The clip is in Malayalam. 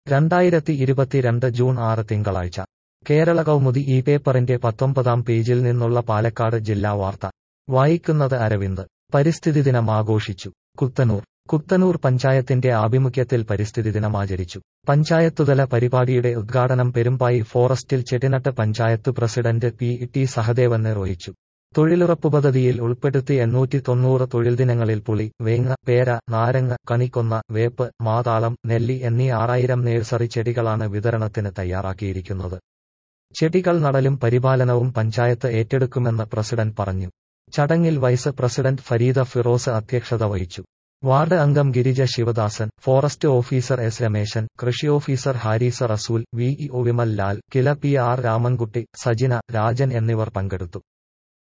രണ്ടായിരത്തി ഇരുപത്തിരണ്ട് ജൂൺ ആറ് തിങ്കളാഴ്ച കേരള കൗമുദി ഈ പേപ്പറിന്റെ പത്തൊമ്പതാം പേജിൽ നിന്നുള്ള പാലക്കാട് ജില്ലാ വാർത്ത വായിക്കുന്നത് അരവിന്ദ് പരിസ്ഥിതി ദിനം ആഘോഷിച്ചു കുത്തനൂർ കുത്തനൂർ പഞ്ചായത്തിന്റെ ആഭിമുഖ്യത്തിൽ പരിസ്ഥിതി ദിനം ആചരിച്ചു പഞ്ചായത്തുതല പരിപാടിയുടെ ഉദ്ഘാടനം പെരുമ്പായി ഫോറസ്റ്റിൽ ചെട്ടിനട്ട് panchayat president P T Sahadevan നിർവഹിച്ചു തൊഴിലുറപ്പ് പദ്ധതിയിൽ ഉൾപ്പെടുത്തി എണ്ണൂറ്റി തൊണ്ണൂറ് തൊഴിൽ ദിനങ്ങളിൽ പുളി വേങ്ങ പേര നാരങ്ങ കണിക്കൊന്ന വേപ്പ് മാതാളം നെല്ലി എന്നീ ആറായിരം നേഴ്സറി ചെടികളാണ് വിതരണത്തിന് തയ്യാറാക്കിയിരിക്കുന്നത് ചെടികൾ നടലും പരിപാലനവും പഞ്ചായത്ത് ഏറ്റെടുക്കുമെന്ന് പ്രസിഡന്റ് പറഞ്ഞു ചടങ്ങിൽ വൈസ് പ്രസിഡന്റ് ഫരീദ ഫിറോസ് അധ്യക്ഷത വഹിച്ചു വാർഡ് അംഗം Girija Sivadasan forest officer S Rameshan കൃഷി officer Harisa Rasool V E O Vimal Lal KILA P R Ramankutty Sajina Rajan എന്നിവർ പങ്കെടുത്തു